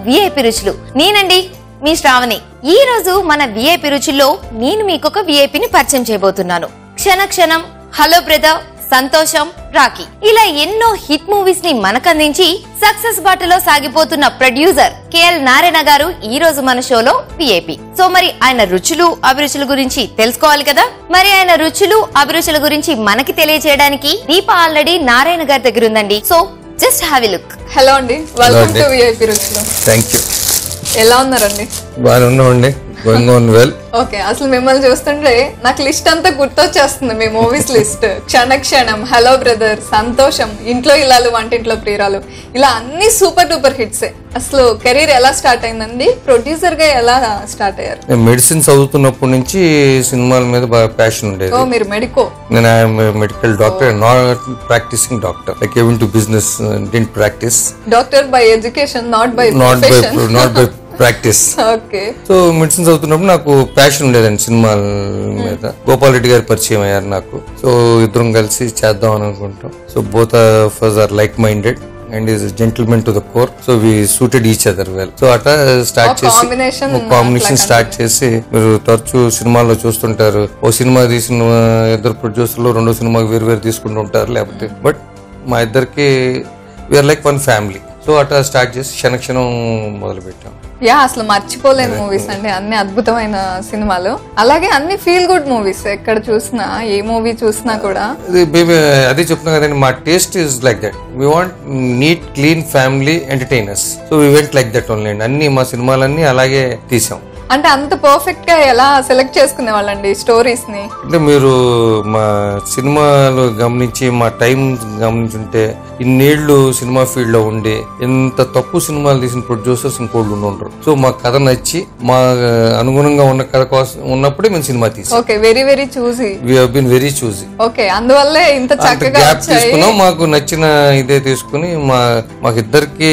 VIP రుచులు నేనండి మీ శ్రావణి ఈ రోజు మన విఐపి రుచుల్లో నేను మీకు ఒక విఐపిని పరిచయం చేయబోతున్నాను క్షణ క్షణం హలో బ్రదర్ సంతోషం రాఖీ ఇలా ఎన్నో హిట్ మూవీస్ ని మనకందించి సక్సెస్ బాటలో సాగిపోతున్న ప్రొడ్యూసర్ కేఎల్ నారాయణ గారు ఈ రోజు మన షోలో విఐపి సో మరి ఆయన రుచులు అభిరుచుల గురించి తెలుసుకోవాలి కదా మరి ఆయన రుచులు అభిరుచుల గురించి మనకి తెలియజేయడానికి దీప ఆల్రెడీ నారాయణ గారి దగ్గర ఉందండి so just have a look hello అండి వెల్కమ్ అండి. టు విఐపి రుచులు థ్యాంక్ యూ ఎలా ఉన్నారండి బాగానే ఉన్నామండి గోయింగ్ ఆన్ వెల్ ఓకే అసలు మిమ్మల్ని చూస్తుంటే నాకు లిస్ట్ అంతా గుర్తొచ్చేస్తుంది మీ మూవీస్ లిస్ట్ క్షణ క్షణం హలో బ్రదర్ సంతోషం ఇంట్లో ఇల్లాలు వంటింట్లో ప్రియురాలు ఇలా అన్ని సూపర్ డూపర్ హిట్సే అసలు కెరీర్ ఎలా స్టార్ట్ అయిందండి ప్రొడ్యూసర్ గా ఎలా స్టార్ట్ అయ్యారు నేను మెడిసిన్ చదువుతున్నప్పటి నుంచి సినిమాల మీద బాగా ప్యాషన్ ఉండేది ఓ మీరు మెడికో నేను I'm medical doctor not practicing doctor like even to business didn't practice doctor by education not by not by profession not by practice okay so medicine చదువుతున్నప్పుడు నాకు ప్యాషన్ ఉండేదండి సినిమాల మీద గోపాల్ రెడ్డి గారు పరిచయం అయ్యారు నాకు సో ఇద్దరం కలిసి చేద్దాం అని అనుకుంటాం so both of us are like minded and is gentlemen to the core so we suited each other well so అట్లా స్టార్ట్ ఒక చేసి combination కాంబినేషన్ స్టార్ట్ చేసి మీరు తరచూ సినిమాల్లో చూస్తుంటారు ఓ సినిమా తీసిన ఇద్దరు ప్రొడ్యూసర్లు రెండో సినిమాకి వేరు వేరు తీసుకుంటూ ఉంటారు లేకపోతే బట్ మా ఇద్దరికి we're like one family so అట్లా స్టార్ట్ చేసి క్షణక్షణం మొదలు పెట్టాం యా అసలు మర్చిపోలేని మూవీస్ అండి అన్ని అద్భుతమైన సినిమాలు అలాగే అన్ని ఫీల్ గుడ్ మూవీస్ ఎక్కడ చూసినా ఏ మూవీ చూసినా కూడా ఇది బేబీ అదే చెప్తున్నా కదండి మా taste is like that we want neat clean family entertainers so we went like that only అండి అన్ని మా సినిమాలన్నీ అలాగే తీసాం అంటే అంత పర్ఫెక్ట్ గా ఎలా సెలెక్ట్ చేసుకునే వాళ్ళండి స్టోరీస్ ని అంటే మీరు మా సినిమాలు గమనించి మా టైం గమనించుంటే ఇన్నేళ్లు సినిమా ఫీల్డ్ లో ఉండి ఎంత తక్కువ సినిమాలు తీసిన ప్రొడ్యూసర్స్ ఇంకోళ్ళు ఉండి ఉండరు సో మా కథ నచ్చి మా అనుగుణంగా ఉన్న కథ కోసం ఉన్నప్పుడే మేము సినిమా తీసాం ఓకే వెరీ వెరీ చూసి we been very choosy okay అందువల్లే ఇంత అంత చక్కగా గ్యాప్ వచ్చాయి తీసుకున్నాం మాకు నచ్చిన ఇదే తీసుకుని మా మాకిద్దరికి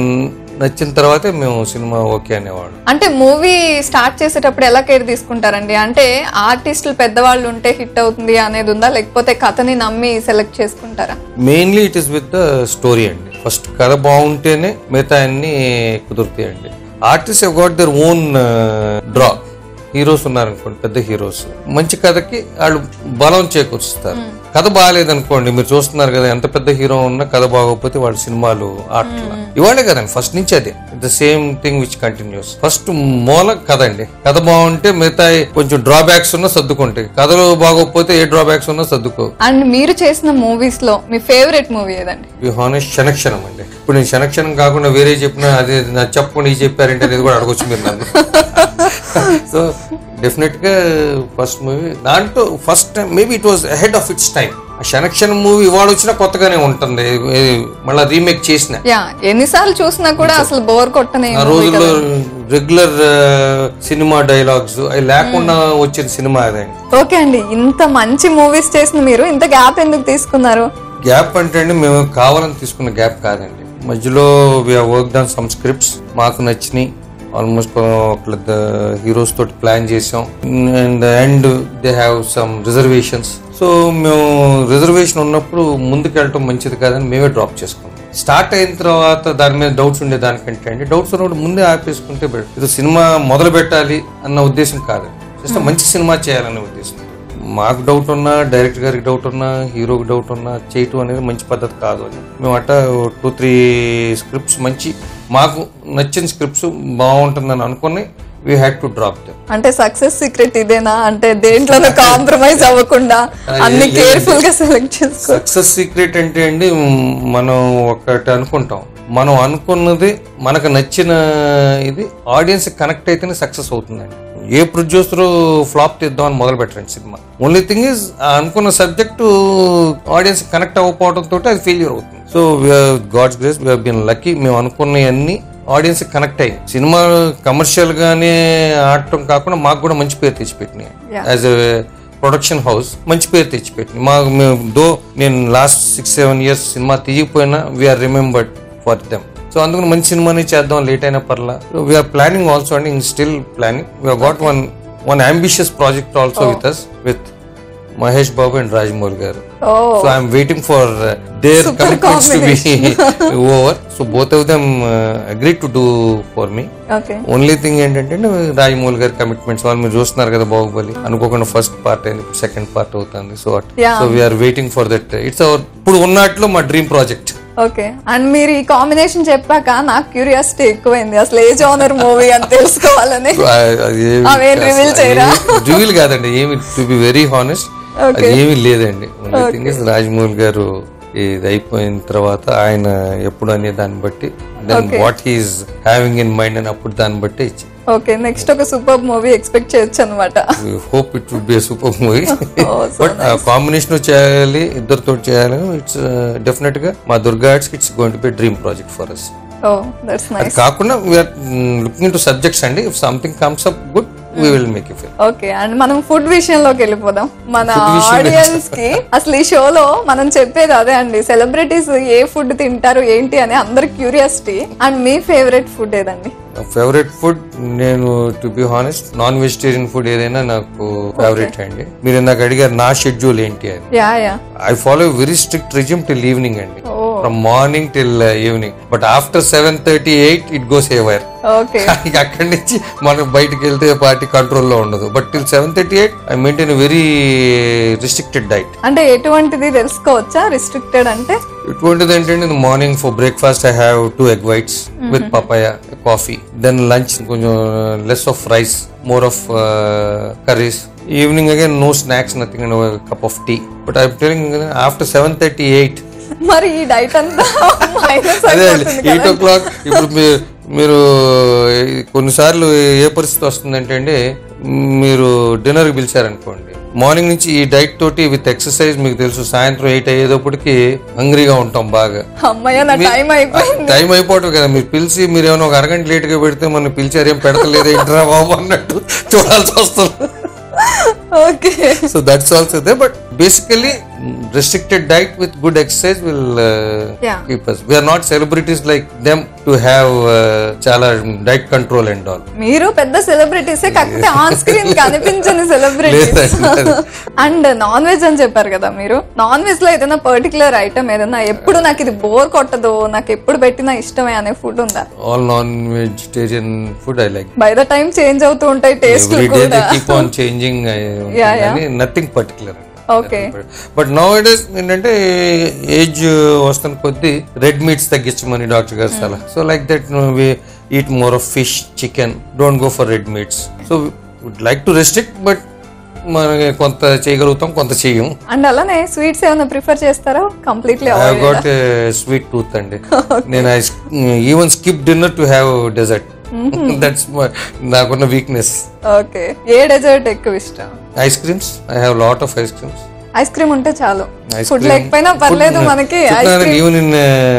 నచ్చిన తర్వాతే మేము సినిమా ఓకే అనేవాడు అంటే మూవీ స్టార్ట్ చేసేటప్పుడు ఎలా కేర్ తీసుకుంటారండి అంటే ఆర్టిస్టులు పెద్దవాళ్ళు ఉంటే హిట్ అవుతుంది అనేది ఉందా లేకపోతే కథని నమ్మి సెలెక్ట్ చేసుకుంటారా mainly it is with the story అండి ఫస్ట్ కథ బాగుంటేనే మిగతా అన్ని కుదురుతాయండి artist have got their own draw heroes ఉన్నారనుకోండి పెద్ద హీరోస్ మంచి కథకి వాళ్ళు బలం చేకూరుస్తారు కథ బాగాలేదనుకోండి మీరు చూస్తున్నారు కదా ఎంత పెద్ద హీరో ఉన్నా కథ బాగోకపోతే వాళ్ళ సినిమాలు ఆటల ఇవాళే కదండి ఫస్ట్ నుంచి అదే the same thing which continues first మూల కథ అండి కథ బాగుంటే మిగతా కొంచెం డ్రాబ్యాక్స్ ఉన్నా సర్దుకుంటాయి కథలు బాగోకపోతే ఏ డ్రాబ్యాక్స్ ఉన్నా సర్దుకో అండ్ మీరు చేసిన మూవీస్ లో మీ ఫేవరెట్ మూవీ ఏదండి వి హానెస్ట్ క్షణక్షణం అండి ఇప్పుడు నేను క్షణక్షణం కాకుండా వేరే చెప్పినా అది నా చెప్పకుండా ఇది చెప్పారంటే అనేది కూడా అడగొచ్చు మీరు నన్ను సో డెఫినెట్ గా ఫస్ట్ మూవీ దాంట్లో first time maybe it was ahead of its time ఆ క్షణక్షణం మూవీ ఇవాళ వచ్చినా కొత్తగానే ఉంటుంది ఏ- మళ్ళా రీమేక్ చేసిన యా ఎన్నిసార్లు చూసినా కూడా అసలు బోర్ కొట్టని ఆ రోజుల్లో రెగ్యులర్ సినిమా డైలాగ్స్ అవి లేకుండా వచ్చిన సినిమా అదండి ఓకే అండి ఇంత మంచి మూవీస్ చేసిన మీరు ఇంత గ్యాప్ ఎందుకు తీసుకున్నారు గ్యాప్ అంటే అండి మేము కావాలని తీసుకున్న గ్యాప్ కాదండి మధ్యలో వర్క్ డన్ సమ్ స్క్రిప్ట్స్ మాకు నచ్చినాయి ఆల్మోస్ట్ ఒక హీరోస్ తోటి ప్లాన్ చేసాం and and they have some reservations so మేము రిజర్వేషన్ ఉన్నప్పుడు ముందుకు వెళ్ళటం మంచిది కాదని మేమే డ్రాప్ చేసుకున్నాం స్టార్ట్ అయిన తర్వాత దాని మీద డౌట్స్ ఉండే దానికంటే అండి డౌట్స్ ఉన్నప్పుడు ముందే ఆపేసుకుంటే better. ఇది సినిమా మొదలు పెట్టాలి అన్న ఉద్దేశం కాదండి జస్ట్ మంచి సినిమా చేయాలనే ఉద్దేశం మాకు డౌట్ ఉన్నా డైరెక్టర్ గారికి డౌట్ ఉన్నా హీరోకి డౌట్ ఉన్నా చేయటం అనేది మంచి పద్ధతి కాదు అని మేము అట్ట టూ త్రీ స్క్రిప్ట్స్ మంచి మాకు నచ్చిన స్క్రిప్ట్స్ బాగుంటుందని అనుకుని we had to drop them అంటే సక్సెస్ సీక్రెట్ ఇదేనా అంటే దేంట్లోనూ కాంప్రమైజ్ అవ్వకుండా అన్ని లేదు, కేర్ఫుల్ గా సెలెక్ట్ చేసుకో సక్సెస్ సీక్రెట్ అంటే అండి మ్, మనం ఒకటి అనుకుంటాం మనం అనుకున్నది మనకు నచ్చిన ఇది ఆడియన్స్ కనెక్ట్ అయితేనే సక్సెస్ అవుతుందండి ఏ ప్రొడ్యూసర్ ఫ్లాప్ తీద్దామని మొదలు పెట్టరండి సినిమా ఓన్లీ థింగ్ ఇస్ అనుకున్న సబ్జెక్టు ఆడియన్స్ కనెక్ట్ అవ్వకపోవడంతో అది ఫెయిల్యూర్ అవుతుంది so god's grace we been lucky మేము అనుకున్నవన్నీ ఆడియన్స్ కనెక్ట్ అయ్యి సినిమా కమర్షియల్ గానే ఆడటం కాకుండా మాకు కూడా మంచి పేరు తెచ్చిపెట్టినాయి Yeah. As a production house మంచి పేరు తెచ్చిపెట్టింది మాకు మేము దో నేను లాస్ట్ సిక్స్ సెవెన్ ఇయర్స్ సినిమా తీయకపోయినా we're remembered for them so అందుకని మంచి సినిమాని చేద్దాం లేట్ అయిన పర్లా వీఆర్ ప్లానింగ్ ఆల్సో అండి still planning we got one one ambitious project also with us with Mahesh Babu and Rajamouli garu oh so I'm waiting for their Super commitments to be over so both of them agree to do for me okay only thing ఏంటంటే రాజమౌళి గారి commitments వాళ్ళు మీరు చూస్తున్నారు కదా బాహుబలి అనుకోకుండా first part అయింది ఇప్పుడు second part అవుతుంది so Yeah. So we're waiting for that it's our ఇప్పుడు ఉన్నట్లు మా డ్రీమ్ ప్రాజెక్ట్ ఓకే అండ్ మీరు ఈ కాంబినేషన్ చెప్పాక నాకు క్యూరియాసిటీ ఎక్కువైంది అసలు ఏ జోనర్ మూవీ అని తెలుసుకోవాలని అవేం reveal చేయరా? రివీల్ కాదండి ఏమి టు బి వెరీ హానెస్ట్ అది Okay. ఏమి లేదండి థింగ్ ఇస్ రాజమౌళి గారు ఇది అయిపోయిన తర్వాత ఆయన ఎప్పుడు అనే దాన్ని బట్టి then Okay. What he's having in mind అని అప్పుడు దాన్ని బట్టి ఇచ్చి ఓకే నెక్స్ట్ ఒక సూపర్ మూవీ ఎక్స్పెక్ట్ చేయొచ్చు అనమాట hope it would be super movie Oh, so but combination చేయాలి ఇద్దరితో చేయాలి ఇట్స్ డెఫినెట్ గా మా Durga Arts it's going to be dream project for us oh that's అది నైస్ కాకుండా వీఆర్ లుకింగ్ టు సబ్జెక్ట్స్ అండి if something comes up good we will make if okay and మనం food విషయంలోకి వెళ్ళిపోదాం మన Food విషయం ఆడియన్స్ కి అసలు ఈ షోలో మనం చెప్పేది అదే అండి సెలబ్రిటీస్ ఏ ఫుడ్ తింటారు ఏంటి అని అందరి క్యూరియాసిటీ అండ్ మీ ఫేవరెట్ ఫుడ్ ఏదండి ఫేవరెట్ ఫుడ్ నేను to be honest non vegetarian food ఏదైనా నాకు ఫేవరెట్ అండి మీరు ఇందాక అడిగారు నా షెడ్యూల్ ఏంటి అని yeah yeah I follow very strict regime till evening అండి from morning till evening but after seven thirty eight it goes ever okay ఇక అక్కడి నుంచి మనం బయటికి వెళ్తే పార్టీ కంట్రోల్లో ఉండదు but till seven thirty eight I maintain very restricted diet అంటే ఎటువంటిది తెలుసుకోవచ్చా రిస్ట్రిక్టెడ్ అంటే ఇటువంటిది ఏంటంటే morning for breakfast I have two egg whites with papaya coffee then lunch కొంచెం less of rice more of curries evening again no snacks nothing and cup of tea but I telling after seven thirty eight మరి ఈ diet అంతా minus అదే అండి eight ఓ clock ఇప్పుడు మీరు మీరు కొన్నిసార్లు ఏ పరిస్థితి వస్తుందంటే అండి మీరు డిన్నర్కి పిలిచారనుకోండి మార్నింగ్ నుంచి ఈ డైట్ తోటి విత్ ఎక్సర్సైజ్ మీకు తెలుసు సాయంత్రం ఎయిట్ అయ్యేటప్పటికి హంగ్రీగా ఉంటాం బాగా అమ్మయ్య నా టైం అయిపోయింది టైం అయిపోవటం కదా మీరు పిలిచి మీరు ఏమైనా ఒక అరగంట లేట్ గా పెడితే మనం పిలిచారు ఏం పెడతలేదు ఏంట్రా బాబు అన్నట్టు చూడాల్సి వస్తుంది okay so that's also they but basically restricted diet with good exercise will Yeah. Keep us we're not celebrities like them to have చాలా డైట్ కంట్రోల్ అండ్ ఆల్ మీరు పెద్ద సెలబ్రిటీసే కాకపోతే ఆన్ స్క్రీన్ కనిపించని సెలబ్రిటీస్ లేదండి. అండ్ నాన్ వెజ్ అని చెప్పారు కదా మీరు నాన్ వెజ్ లో ఏదైనా పర్టికులర్ ఐటమ్ ఏదైనా ఎప్పుడు నాకు ఇది బోర్ కొట్టదు నాకు ఎప్పుడు పెట్టినా ఇష్టమే అనే ఫుడ్ ఉందా all non vegetarian food I like by the time change అవుతూ ఉంటాయి టేస్ట్ ఎవ్రీ డే దే కూడా keep on changing Yeah, yeah. Nothing particular okay but no it is ఏంటంటే ఏజ్ వస్తున్న కొద్దీ రెడ్ మీట్స్ తగ్గించమని డాక్టర్ గారు సలహా so like that we eat more of fish chicken don't go for red meats so would like to restrict but మనం కొంత చేయగలుగుతాం కొంత చెయ్యం అండ్ అలానే స్వీట్స్ ఏమైనా ప్రిఫర్ చేస్తారా completely I got sweet tooth అండి నేను I even skip dinner to have dessert that's నాకున్న వీక్నెస్ ఓకే ఏ డెజర్ట్ ఎక్కువ ఇష్టం ice creams I have lot of ice creams ice cream ఉంటే చాలు ఐస్ ఫుడ్ లేకపోయినా పర్లేదు మనకి ఐస్ క్రీమ్ ఈవెన్ ఇన్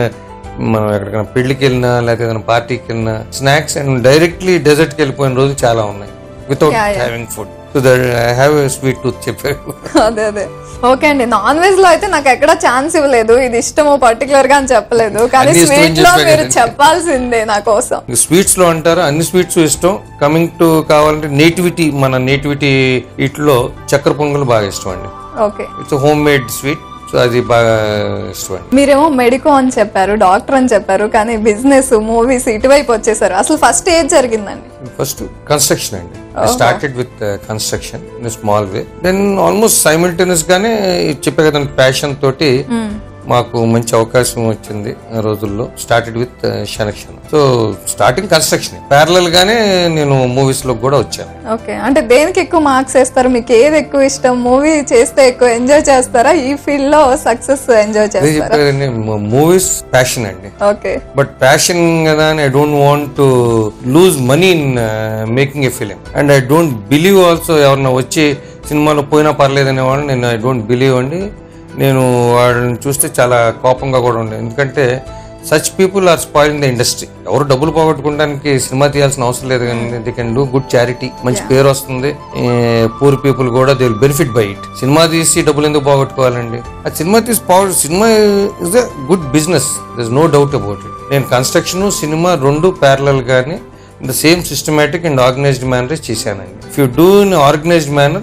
మనం ఎక్కడికైనా పెళ్లికి వెళ్ళినా లేకపోతే ఏదైనా పార్టీకి వెళ్ళినా స్నాక్స్ అండ్ డైరెక్ట్లీ డెజర్ట్ కి వెళ్ళిపోయిన రోజు చాలా ఉన్నాయి without Yeah, yeah. Having food so that I have sweet tooth చెప్పారు అదే అదే ఓకే అండి నాన్ వెజ్ లో అయితే నాకు ఎక్కడ ఛాన్స్ ఇవ్వలేదు ఇది ఇష్టమో పర్టికులర్ గా అని చెప్పలేదు కానీ అన్ని ఇష్టం స్వీట్ లో చెప్పే మీరు కదండి. చెప్పాల్సిందే నా కోసం స్వీట్స్ లో అంటారు అన్ని స్వీట్స్ ఇష్టం కమింగ్ టు కావాలంటే నేటివిటీ మన నేటివిటీ ఇట్లో చక్కెర పొంగల్ బాగా ఇష్టం అండి okay it's home made sweet so అది బాగా ఇష్టం అండి మీరేమో మెడికో అని చెప్పారు డాక్టర్ అని చెప్పారు కానీ బిజినెస్ మూవీస్ ఇటువైపు వచ్చేసారు అసలు ఫస్ట్ ఏది జరిగిందండి ఫస్ట్ కన్స్ట్రక్షన్ అండి started with construction in small way then almost simultaneous గానే చెప్పే కదా ప్యాషన్ తోటి మాకు మంచి అవకాశం వచ్చింది ఆ రోజుల్లో started with Kshanakshanam so starting construction parallel గానే నేను మూవీస్ లో కూడా వచ్చాను ఓకే అంటే దేనికి ఎక్కువ మార్క్స్ వేస్తారు మీకు ఏది ఎక్కువ ఇష్టం మూవీ చేస్తే ఎక్కువ ఎంజాయ్ చేస్తారా ఈ ఫీల్డ్ లో సక్సెస్ ఎంజాయ్ అదే చేస్తారా చెప్పారండి మూవీస్ ప్యాషన్ అండి ఓకే బట్ ప్యాషన్ కదా అని I don't want to lose money in making a film and I don't believe also ఎవరన్నా వచ్చి సినిమాలో పోయినా పర్లేదనే వాడు నేను ఐ డోంట్ బిలీవ్ అండి నేను వాళ్ళని చూస్తే చాలా కోపంగా కూడా ఉండే ఎందుకంటే such people are spoiling the industry ఎవరు డబ్బులు పోగొట్టుకోవడానికి సినిమా తీయాల్సిన అవసరం లేదు కానీ they can do good charity మంచి పేరు వస్తుంది పూర్ పీపుల్ కూడా they will benefit by it సినిమా తీసి డబ్బులు ఎందుకు పోగొట్టుకోవాలండి ఆ సినిమా తీసి పోగొట్టు సినిమా is a good business this no doubt about it నేను కన్స్ట్రక్షన్ సినిమా రెండు ప్యారలల్ గానే in the same systematic and organized manner చేశానండి if you do in organized manner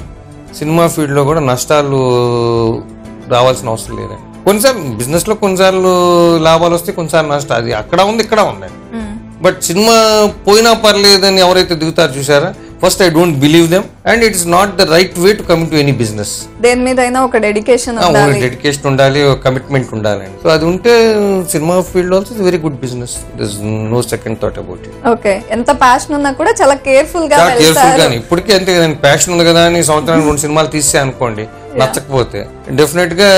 సినిమా ఫీల్డ్ లో కూడా నష్టాలు రావాల్సిన అవసరం లేదండి కొన్నిసార్లు బిజినెస్ లో కొన్నిసార్లు లాభాలు వస్తాయి కొన్నిసార్లు నష్టాలు అది అక్కడ ఉంది ఇక్కడ ఉందండి బట్ సినిమా పోయినా పర్లేదని ఎవరైతే దిగుతారు చూసారా first I don't believe them and it is not the right way to commit to any business దేని మీద అయినా ఒక డెడికేషన్ ఉండాలి డెడికేషన్ ఉండాలి కమిట్మెంట్ ఉండాలి సో అది ఉంటే సినిమా field also is very good business this no second thought about it okay ఎంత ప్యాషన్ ఉన్నా కూడా చాలా కేర్ఫుల్ గా చాలా కేర్ఫుల్ వెళ్తారు గానీ ఇప్పటికీ అంతే కదండి ప్యాషన్ ఉంది కదా అని సంవత్సరానికి రెండు సినిమాలు తీసే అనుకోండి నచ్చకపోతే డెఫినెట్ గా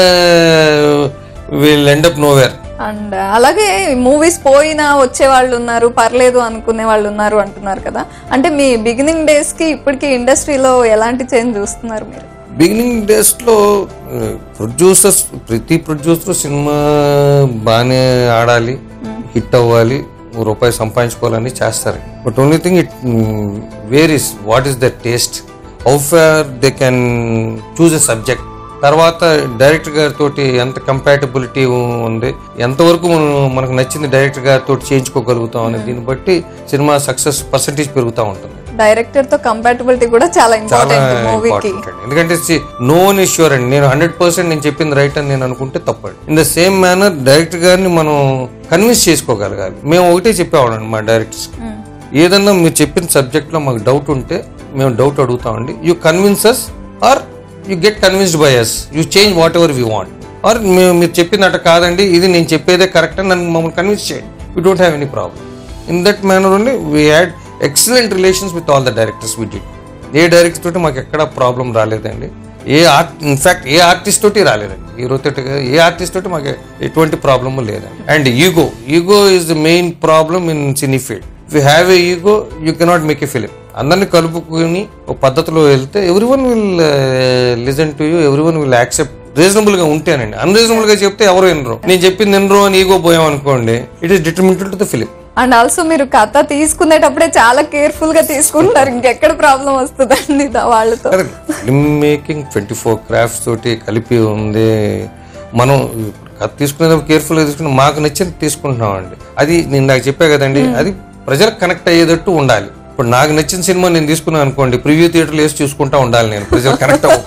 will end up nowhere and అలాగే మూవీస్ పోయినా వచ్చే వాళ్ళు ఉన్నారు పర్లేదు అనుకునే వాళ్ళు ఉన్నారు అంటున్నారు కదా అంటే మీ బిగినింగ్ డేస్ కి ఇప్పటికి ఇండస్ట్రీలో ఎలాంటి చేంజ్ చూస్తున్నారు మీరు బిగినింగ్ డేస్ లో ప్రొడ్యూసర్స్ ప్రతి ప్రొడ్యూసర్ సినిమా బాగానే ఆడాలి హిట్ అవ్వాలి ఓ రూపాయి సంపాదించుకోవాలని చేస్తారు but only thing it varies what is the taste how far they can choose a subject తర్వాత డైరెక్టర్ గారితో ఎంత కంపాటబిలిటీ ఉంది ఎంతవరకు మనం మనకు నచ్చింది డైరెక్టర్ గారితో చేయించుకోగలుగుతాం అనే దీన్ని బట్టి సినిమా సక్సెస్ పర్సంటేజ్ పెరుగుతూ ఉంటుంది డైరెక్టర్ తో కంపాటబిలిటీ కూడా చాలా చాలా ఇంపార్టెంట్ మూవీకి ఇంపార్టెంట్ అండి ఎందుకంటే నో వన్ ఇస్ ష్యూర్ అండి నేను హండ్రెడ్ పర్సెంట్ నేను చెప్పింది రైట్ అని నేను అనుకుంటే తప్పండి in the same manner director గారిని మనం కన్విన్స్ చేసుకోగలగాలి మేము ఒకటే చెప్పేవాళ్ళం మా డైరెక్టర్స్ ఏదన్నా మీరు చెప్పిన సబ్జెక్ట్ లో మాకు డౌట్ ఉంటే మేము డౌట్ అడుగుతామండి you convince us or you get convinced by us you change whatever we want or మేము మీరు చెప్పినట్ట కాదండి ఇది నేను చెప్పేదే కరెక్ట్ అని నన్ను మమ్మల్ని కన్విన్స్ చేయండి you don't have any problem in that manner only we had excellent relations with all the directors we did ఏ డైరెక్టర్ తోటి మాకు ఎక్కడ ప్రాబ్లం రాలేదండి ఏ ఆర్ట్ ఇన్ఫాక్ట్ ఏ ఆర్టిస్ట్ తోటి రాలేదండి హీరో తోటి కాదు, ఏ ఆర్టిస్ట్ తోటి మాకు ఎటువంటి ప్రాబ్లమ్ లేదండి and ego ego is the main problem in cine field if you have a ego you cannot make a film అందరిని కలుపుకొని ఒక పద్ధతిలో వెళ్తే everyone will listen to you everyone will accept reasonable గా ఉంటేనండి unreasonable గా చెప్తే ఎవరు వినరు నేను చెప్పింది వినరు అని ఈగో పోయాం అనుకోండి it is determinant to the film and also మీరు కథ తీసుకునేటప్పుడే చాలా కేర్ఫుల్ గా తీసుకుంటారు ఇంకెక్కడ ప్రాబ్లం వస్తుందండి దా- వాళ్ళతో film making twenty four crafts తోటి కలిపి ఉంది మనం కథ తీసుకునేటప్పుడు కేర్ఫుల్గా తీసుకుని మాకు నచ్చింది తీసుకుంటున్నాం అండి అది నేను నాకు చెప్పా కదండి అది ప్రజలకు కనెక్ట్ అయ్యేటట్టు ఉండాలి ఇప్పుడు నాకు నచ్చిన సినిమా నేను తీసుకున్నాను అనుకోండి ప్రివ్యూ థియేటర్లో వేసి చూసుకుంటా ఉండాలి నేను ప్రజలు కనెక్ట్ అవ్వ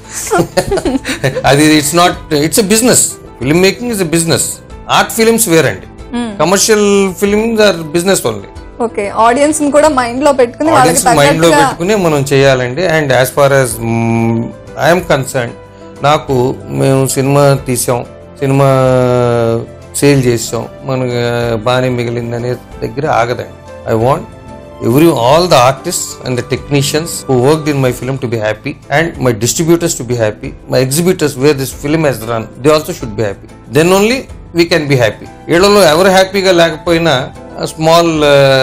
అది it's not it's a business film making is a business art films వేరండి commercial films are business only okay audience ని కూడా మైండ్ లో పెట్టుకుని వాళ్ళకి ఆడియన్స్ మైండ్ లో తగ్గట్టుగా పెట్టుకుని మనం చేయాలండి and as far as I'm concern నాకు మేము సినిమా తీసాం సినిమా సేల్ చేసాం మనకు బాగానే మిగిలింది అనే దగ్గర ఆగదండి I want every all the artist and the technicians who work in my film to be happy and my distributors to be happy my exhibitors where this film has run they also should be happy then only we can be happy వీళ్ళలో ఎవరు హ్యాపీగా లేకపోయినా small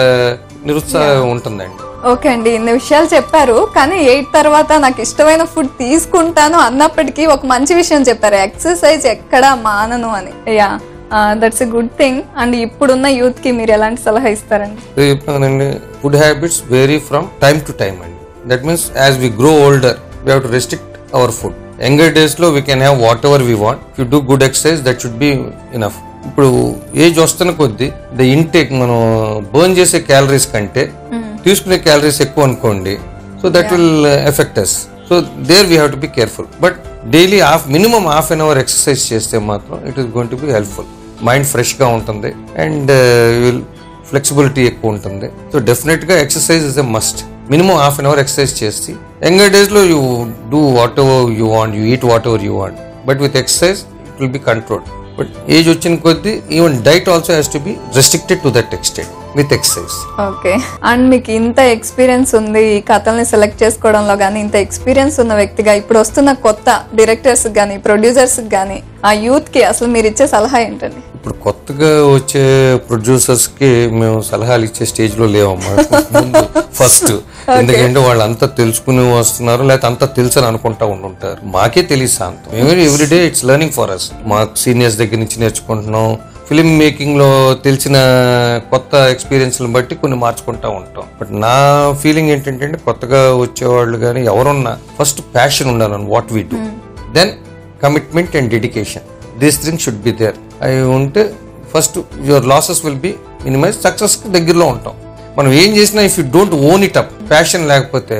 నిరుత్సాహం ఉంటుందండి okay అండి ఇన్ని విషయాలు చెప్పారు కానీ ఎయిట్ తర్వాత నాకు ఇష్టమైన ఫుడ్ తీసుకుంటాను అన్నప్పటికీ ఒక మంచి విషయం చెప్పారు ఎక్సర్సైజ్ ఎక్కడ మానను అని yeah that's a good thing and ఇప్పుడున్న యూత్ కి మీరు ఎలాంటి సలహా ఇస్తారండి చెప్తానండి food habits vary from time to time అండి that means as we grow older we have to restrict our food younger days లో we can have whatever we want you do good exercise that should be enough ఇప్పుడు age వస్తున్న కొద్దీ the intake మనం burn చేసే calories కంటే తీసుకునే calories ఎక్కువ అనుకోండి so that will effect us so there we have to be careful but daily half minimum half an hour exercise చేస్తే మాత్రం it is going to be helpful mind ఫ్రెష్గా ఉంటుంది అండ్ విల్ ఫ్లెక్సిబిలిటీ ఎక్కువ ఉంటుంది so డెఫినెట్గా exercise is a must minimum half an hour exercise చేసి younger డేస్లో you do whatever you want you eat whatever you want but with exercise it will be control but age వచ్చిన కొద్దీ even diet also has to be restricted to that extent with exercise okay and మీకు ఇంత experience ఉంది ఈ కథల్ని select చేసుకోవడంలో కానీ ఇంత ఎక్స్పీరియన్స్ ఉన్న వ్యక్తిగా ఇప్పుడు వస్తున్న కొత్త డైరెక్టర్స్ కానీ ప్రొడ్యూసర్స్ కానీ ఆ యూత్ కి అసలు మీరు ఇచ్చే సలహా ఏంటండి ఇప్పుడు కొత్తగా వచ్చే ప్రొడ్యూసర్స్ కి మేము సలహాలు ఇచ్చే స్టేజ్ లో లేవమ్మా ముందు ఫస్ట్ ఎందుకంటే వాళ్ళు అంతా తెలుసుకుని వస్తున్నారు లేకపోతే అంతా తెలుసు అని అనుకుంటా ఉండుంటారు మాకే తెలియదు శాంతం మేము everyday it's learning for us మా సీనియర్స్ దగ్గర నుంచి నేర్చుకుంటున్నాం ఫిలిం మేకింగ్ లో తెలిసిన కొత్త ఎక్స్పీరియన్స్ బట్టి కొన్ని మార్చుకుంటా ఉంటాం బట్ నా ఫీలింగ్ ఏంటంటే కొత్తగా వచ్చేవాళ్ళు కానీ ఎవరున్నా ఫస్ట్ ప్యాషన్ ఉండాలని what we do then commitment and dedication these thing should be there అవి ఉంటే first your losses will be minimize success దగ్గరలో ఉంటాం మనం ఏం చేసినా if you don't own it up passion లేకపోతే it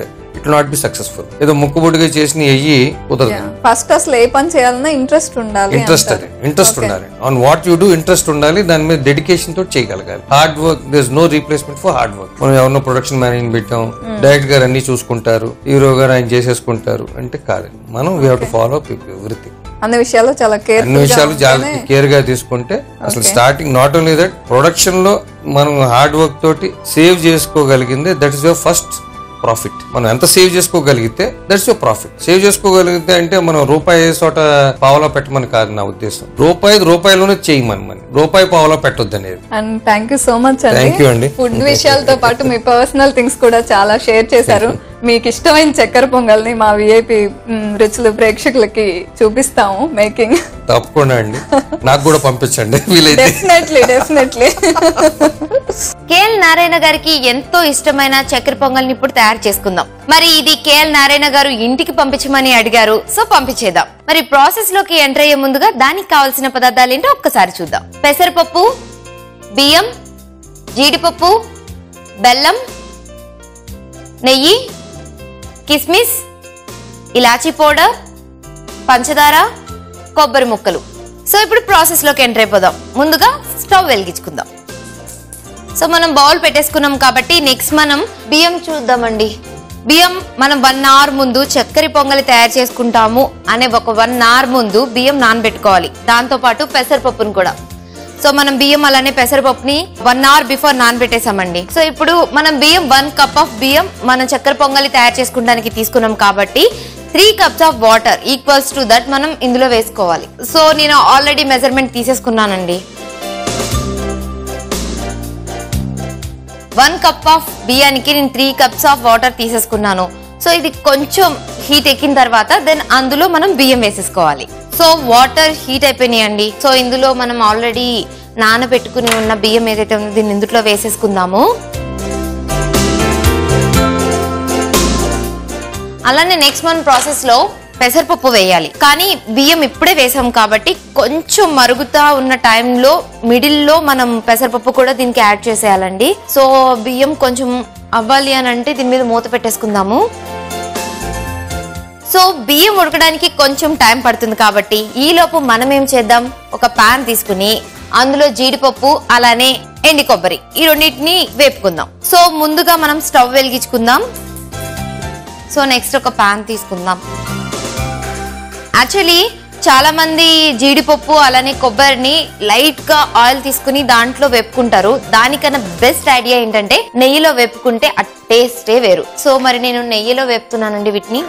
it not be successful ఏదో ముక్కుబొడిగా చేసిన ఎయ్యి కుదరదు ఫస్ట్ అసలు ఏ పని చేయాలన్నా ఇంట్రెస్ట్ ఉండాలి ఇంట్రెస్ట్ అది ఇంట్రెస్ట్ ఉండాలి on what you do interest ఉండాలి దాని మీద డెడికేషన్ తోటి చేయగలగాలి hard work this no replacement for hard work మనం ఎవరినో ప్రొడక్షన్ మేనేజ్ పెట్టాం డైరెక్టర్ గారు అన్ని చూసుకుంటారు హీరో గారు ఆయన చేసేసుకుంటారు అంటే కాదు మనం we have to follow everything అన్ని విషయాలు చాలా కేర్ అన్ని విషయాలు చాలా కేర్ గా తీసుకుంటే అసలు starting not only that production లో మనం హార్డ్ వర్క్ తోటి సేవ్ చేసుకోగలిగింది that is your first profit మనం ఎంత సేవ్ చేసుకోగలిగితే దట్స్ యువర్ ప్రాఫిట్ సేవ్ చేసుకోగలిగితే అంటే మనం రూపాయి ఏ చోట పావలా పెట్టమని కాదు నా ఉద్దేశం రూపాయి రూపాయిలోనే చేయమని మన రూపాయి పావలా పెట్టొద్దు అనేది and thank you so much Thank you అండి. ఫుడ్ విషయాలతో పాటు మీ పర్సనల్ థింగ్స్ కూడా చాలా షేర్ చేశారు మీకు ఇష్టమైన చక్కెర పొంగల్ని మా విఐపి రుచులు ప్రేక్షకులకి చూపిస్తాము మేకింగ్ తప్పకుండా అండి నాకు కూడా పంపించండి వీలైతే డెఫినెట్లీ డెఫినెట్లీ కేఎల్ నారాయణ గారికి ఎంతో ఇష్టమైన చక్కెర పొంగల్ని ఇప్పుడు తయారు చేసుకుందాం మరి ఇది కేఎల్ నారాయణ గారు ఇంటికి పంపించమని అడిగారు సో పంపించేద్దాం మరి ప్రాసెస్ లోకి ఎంటర్ అయ్యే ముందుగా దానికి కావాల్సిన పదార్థాలు ఏంటో ఒక్కసారి చూద్దాం పెసరపప్పు బియ్యం జీడిపప్పు బెల్లం నెయ్యి కిస్మిస్ ఇలాచీ పౌడర్ పంచదార కొబ్బరి ముక్కలు సో ఇప్పుడు ప్రాసెస్ లోకి ఎంటర్ అయిపోదాం ముందుగా స్టవ్ వెలిగించుకుందాం సో మనం బౌల్ పెట్టేసుకున్నాం కాబట్టి నెక్స్ట్ మనం బియ్యం చూద్దామండి బియ్యం మనం వన్ అవర్ ముందు చక్కెర పొంగలి తయారు చేసుకుంటాము అనే ఒక వన్ అవర్ ముందు బియ్యం నానబెట్టుకోవాలి దాంతో పాటు పెసరపప్పును కూడా సో మనం బియ్యం అలానే పెసరపప్పుని వన్ అవర్ బిఫోర్ నానబెట్టేసామండి సో ఇప్పుడు మనం బియ్యం వన్ కప్ ఆఫ్ బియ్యం మనం చక్కెర పొంగలి తయారు చేసుకోవడానికి తీసుకున్నాం కాబట్టి three cups of water equals to that మనం ఇందులో వేసుకోవాలి సో నేను ఆల్రెడీ మెజర్మెంట్ తీసేసుకున్నానండి వన్ కప్ ఆఫ్ బియ్యానికి నేను త్రీ కప్స్ ఆఫ్ వాటర్ తీసేసుకున్నాను సో ఇది కొంచెం హీట్ ఎక్కిన తర్వాత దెన్ అందులో మనం బియ్యం వేసేసుకోవాలి సో వాటర్ హీట్ అయిపోయినాయండి సో ఇందులో మనం ఆల్రెడీ నానబెట్టుకుని ఉన్న బియ్యం ఏదైతే ఉందో దీన్ని ఇందులో వేసేసుకుందాము అలానే నెక్స్ట్ మన ప్రాసెస్ లో పెసరపప్పు వేయాలి కానీ బియ్యం ఇప్పుడే వేసాం కాబట్టి కొంచెం మరుగుతా ఉన్న టైంలో మిడిల్లో మనం పెసరపప్పు కూడా దీనికి యాడ్ చేసేయాలండి సో బియ్యం కొంచెం అవ్వాలి అని అంటే దీని మీద మూత పెట్టేసుకుందాము సో బియ్యం ఉడకడానికి కొంచెం టైం పడుతుంది కాబట్టి ఈ లోపు మనం ఏం చేద్దాం ఒక పాన్ తీసుకుని అందులో జీడిపప్పు అలానే ఎండి కొబ్బరి ఈ రెండింటిని వేపుకుందాం సో ముందుగా మనం స్టవ్ వెలిగించుకుందాం సో నెక్స్ట్ ఒక పాన్ తీసుకుందాం యాక్చువల్లీ చాలా మంది జీడిపప్పు అలానే కొబ్బరిని లైట్ గా ఆయిల్ తీసుకుని దాంట్లో వేపుకుంటారు దానికన్నా బెస్ట్ ఐడియా ఏంటంటే నెయ్యిలో వేపుకుంటే ఆ టేస్టే వేరు సో మరి నేను నెయ్యిలో వేపుతున్నానండి వీటిని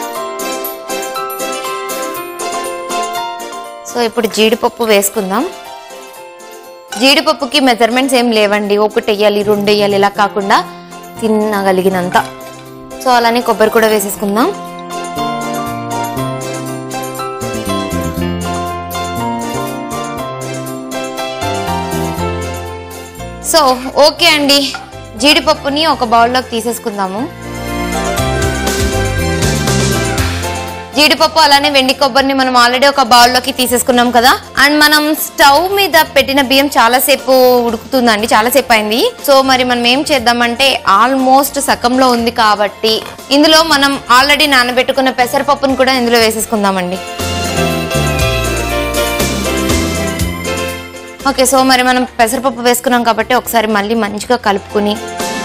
సో ఇప్పుడు జీడిపప్పు వేసుకుందాం జీడిపప్పుకి మెజర్మెంట్స్ ఏం లేవండి ఒకటి వేయాలి రెండు వేయాలి ఇలా కాకుండా తినగలిగినంత సో అలానే కొబ్బరి కూడా వేసేసుకుందాం సో ఓకే అండి జీడిపప్పుని ఒక బౌల్లోకి తీసేసుకుందాము జీడిపప్పు అలానే వెండి కొబ్బరిని మనం ఆల్రెడీ ఒక బౌల్లోకి తీసేసుకున్నాం కదా అండ్ మనం స్టవ్ మీద పెట్టిన బియ్యం చాలాసేపు ఉడుకుతుందండి చాలాసేపు అయింది సో మరి మనం ఏం చేద్దామంటే ఆల్మోస్ట్ సకంలో ఉంది కాబట్టి ఇందులో మనం ఆల్రెడీ నానబెట్టుకున్న పెసరపప్పును కూడా ఇందులో వేసేసుకుందామండి ఓకే సో మరి మనం పెసరపప్పు వేసుకున్నాం కాబట్టి ఒకసారి మళ్ళీ మంచిగా కలుపుకుని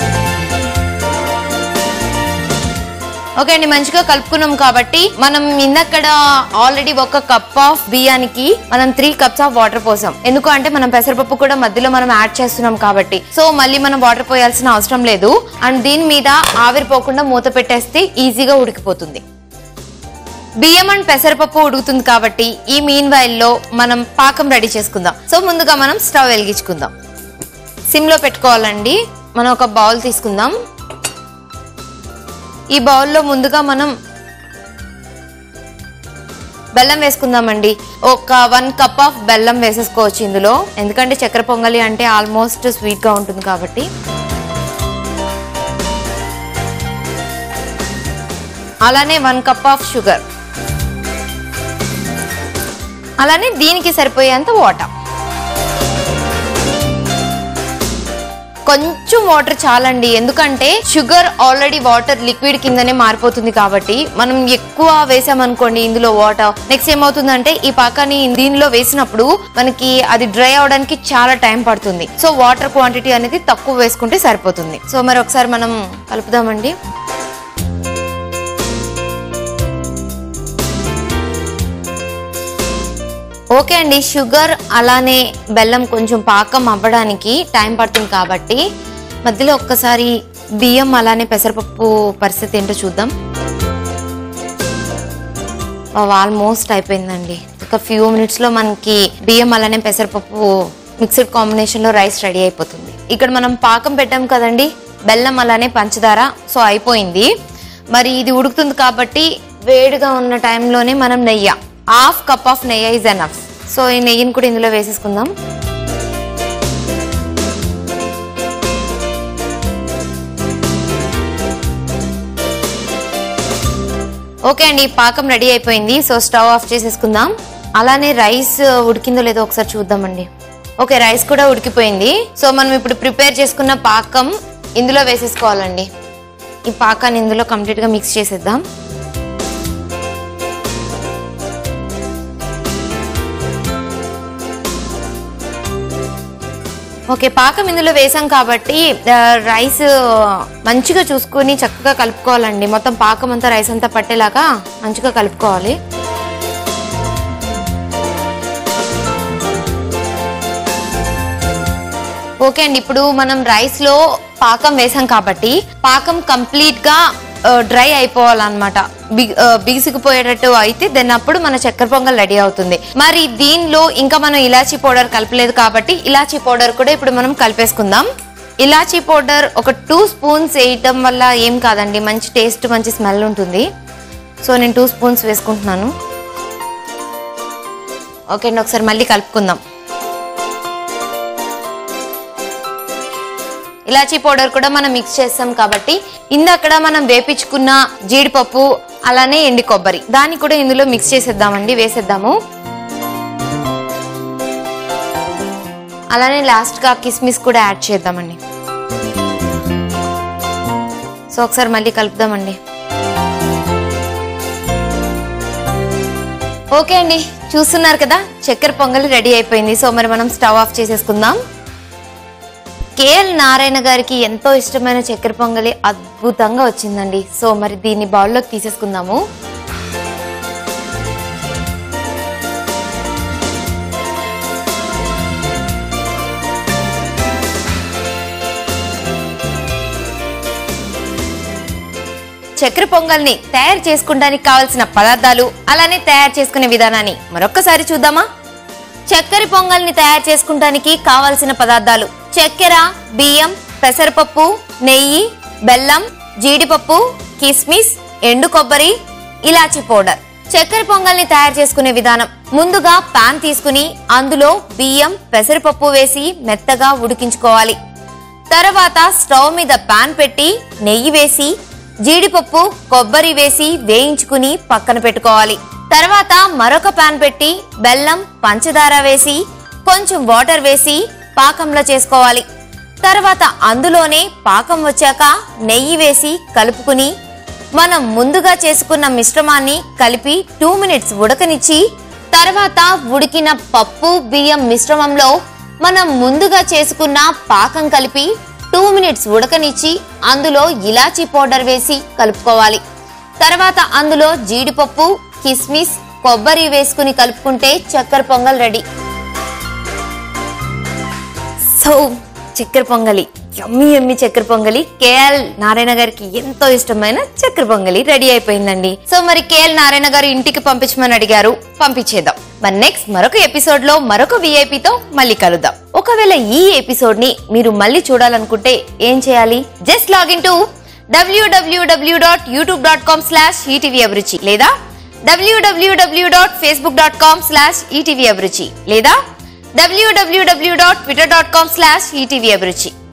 ఓకే అండి మంచిగా కలుపుకున్నాం కాబట్టి మనం ఇందక్కడ ఆల్రెడీ ఒక కప్ ఆఫ్ బియ్యానికి మనం త్రీ కప్స్ ఆఫ్ వాటర్ పోసాం ఎందుకు అంటే మనం పెసరపప్పు కూడా మధ్యలో మనం యాడ్ చేస్తున్నాం కాబట్టి సో మళ్ళీ మనం వాటర్ పోయాల్సిన అవసరం లేదు అండ్ దీని మీద ఆవిరిపోకుండా మూత పెట్టేస్తే ఈజీగా ఉడికిపోతుంది బియ్యం అండ్ పెసరపప్పు ఉడుకుతుంది కాబట్టి ఈ మీన్ లో మనం పాకం రెడీ చేసుకుందాం సో ముందుగా మనం స్టవ్ వెలిగించుకుందాం సిమ్ లో పెట్టుకోవాలండి మనం ఒక బౌల్ తీసుకుందాం ఈ బౌల్లో ముందుగా మనం బెల్లం వేసుకుందామండి ఒక వన్ కప్ ఆఫ్ బెల్లం వేసేసుకోవచ్చు ఇందులో ఎందుకంటే చక్కెర పొంగలి అంటే ఆల్మోస్ట్ స్వీట్ గా ఉంటుంది కాబట్టి అలానే వన్ కప్ ఆఫ్ షుగర్ అలానే దీనికి సరిపోయేంత వాటర్ కొంచెం వాటర్ చాలండి ఎందుకంటే షుగర్ ఆల్రెడీ వాటర్ లిక్విడ్ కిందనే మారిపోతుంది కాబట్టి మనం ఎక్కువ వేసామనుకోండి ఇందులో వాటర్ నెక్స్ట్ ఏమవుతుందంటే ఈ పాకాన్ని దీనిలో వేసినప్పుడు మనకి అది డ్రై అవడానికి చాలా టైం పడుతుంది సో వాటర్ క్వాంటిటీ అనేది తక్కువ వేసుకుంటే సరిపోతుంది సో మరి ఒకసారి మనం కలుపుదామండి ఓకే అండి షుగర్ అలానే బెల్లం కొంచెం పాకం అవ్వడానికి టైం పడుతుంది కాబట్టి మధ్యలో ఒక్కసారి బియ్యం అలానే పెసరపప్పు పరిస్థితి ఏంటో చూద్దాం ఆల్మోస్ట్ అయిపోయిందండి ఒక ఫ్యూ మినిట్స్లో మనకి బియ్యం అలానే పెసరపప్పు మిక్స్డ్ కాంబినేషన్లో రైస్ రెడీ అయిపోతుంది ఇక్కడ మనం పాకం పెట్టాం కదండి బెల్లం అలానే పంచదార సో అయిపోయింది మరి ఇది ఉడుకుతుంది కాబట్టి వేడిగా ఉన్న టైంలోనే మనం నెయ్యి హాఫ్ కప్ ఆఫ్ నెయ్యి ఇస్ ఎనఫ్ సో ఈ నెయ్యిని కూడా ఇందులో వేసేసుకుందాం ఓకే అండి పాకం రెడీ అయిపోయింది సో స్టవ్ ఆఫ్ చేసేసుకుందాం అలానే రైస్ ఉడికిందో లేదో ఒకసారి చూద్దామండి ఓకే రైస్ కూడా ఉడికిపోయింది సో మనం ఇప్పుడు ప్రిపేర్ చేసుకున్న పాకం ఇందులో వేసేసుకోవాలండి ఈ పాకాన్ని ఇందులో కంప్లీట్గా మిక్స్ చేసేద్దాం ఓకే పాకం ఇందులో వేసాం కాబట్టి ఆ, రైస్ మంచిగా చూసుకొని చక్కగా కలుపుకోవాలండి మొత్తం పాకం అంతా రైస్ అంతా పట్టేలాగా మంచిగా కలుపుకోవాలి ఓకే అండి ఇప్పుడు మనం రైస్ లో పాకం వేసాం కాబట్టి పాకం కంప్లీట్ గా డ్రై అయిపోవాలన్నమాట బిగ్ ఆ, బిగుసుకుపోయేటట్టు అయితే దెన్ అప్పుడు మన చక్కెర పొంగల్ రెడీ అవుతుంది మరి దీనిలో ఇంకా మనం ఇలాచీ పౌడర్ కలపలేదు కాబట్టి ఇలాచీ పౌడర్ కూడా ఇప్పుడు మనం కలిపేసుకుందాం ఇలాచీ పౌడర్ ఒక టూ స్పూన్స్ వేయటం వల్ల ఏం కాదండి మంచి టేస్ట్ మంచి స్మెల్ ఉంటుంది సో నేను టూ స్పూన్స్ వేసుకుంటున్నాను ఓకే అండి ఒకసారి మళ్ళీ కలుపుకుందాం ఇలాచీ పౌడర్ కూడా మనం మిక్స్ చేస్తాం కాబట్టి ఇందక్కడ మనం వేపించుకున్న జీడిపప్పు అలానే ఎండి కొబ్బరి దాన్ని కూడా ఇందులో మిక్స్ చేసేద్దామండి వేసేద్దాము అలానే లాస్ట్ గా కిస్మిస్ కూడా యాడ్ చేద్దామండి సో ఒకసారి మళ్ళీ కలుపుదామండి ఓకే అండి చూస్తున్నారు కదా చక్కెర పొంగలి రెడీ అయిపోయింది సో మరి మనం స్టవ్ ఆఫ్ చేసేసుకుందాం కేఎల్ నారాయణ గారికి ఎంతో ఇష్టమైన చక్కెర పొంగలి అద్భుతంగా వచ్చిందండి సో మరి దీన్ని బౌల్లోకి తీసేసుకుందాము చక్కెర పొంగల్ని తయారు చేసుకోవడానికి కావలసిన పదార్థాలు అలానే తయారు చేసుకునే విధానాన్ని మరొక్కసారి చూద్దామా చక్కెర పొంగల్ని తయారు చేసుకుంటానికి కావలసిన పదార్థాలు చక్కెర బియ్యం పెసరపప్పు నెయ్యి బెల్లం జీడిపప్పు కిస్మిస్ ఎండు కొబ్బరి ఇలాచి పౌడర్ చక్కెర పొంగల్ని తయారు చేసుకునే విధానం ముందుగా పాన్ తీసుకుని అందులో బియ్యం పెసరపప్పు వేసి మెత్తగా ఉడికించుకోవాలి తర్వాత స్టవ్ మీద పాన్ పెట్టి నెయ్యి వేసి జీడిపప్పు కొబ్బరి వేసి వేయించుకుని పక్కన పెట్టుకోవాలి తర్వాత మరొక పాన్ పెట్టి బెల్లం పంచదార వేసి కొంచెం వాటర్ వేసి పాకంలో చేసుకోవాలి తర్వాత అందులోనే పాకం వచ్చాక నెయ్యి వేసి కలుపుకుని మనం ముందుగా చేసుకున్న మిశ్రమాన్ని కలిపి టూ మినిట్స్ ఉడకనిచ్చి తర్వాత ఉడికిన పప్పు బియ్యం మిశ్రమంలో మనం ముందుగా చేసుకున్న పాకం కలిపి టూ మినిట్స్ ఉడకనిచ్చి అందులో ఇలాచీ పౌడర్ వేసి కలుపుకోవాలి తర్వాత అందులో జీడిపప్పు కిస్మిస్ కొబ్బరి వేసుకుని కలుపుకుంటే చక్కెర పొంగల్ రెడీ సో చక్కెర పొంగలి ఎమ్మి ఎమ్మి చక్కెర పొంగలి కేఎల్ నారాయణ గారికి ఎంతో ఇష్టమైన చక్కెర పొంగలి రెడీ అయిపోయిందండి సో మరి కేఎల్ నారాయణ గారు ఇంటికి పంపించమని అడిగారు పంపించేద్దాం మరి నెక్స్ట్ మరొక ఎపిసోడ్ లో మరొక VIP తో మళ్ళీ కలుద్దాం ఒకవేళ ఈ ఎపిసోడ్ ని మీరు మళ్ళీ చూడాలనుకుంటే ఏం చేయాలి జస్ట్ లాగిన్ టు డబ్ల్యూడబ్ల్యూడబ్ల్యూ dot YouTube dot com slash ETV Abhiruchi లేదా డబ్ల్యూడబ్ల్యూడబ్ల్యూ dot Facebook dot com slash ETV Abhiruchi లేదా డబ్ల్యూడబ్ల్యూడబ్ల్యూ dot Twitter dot com slash ETV అభిరుచి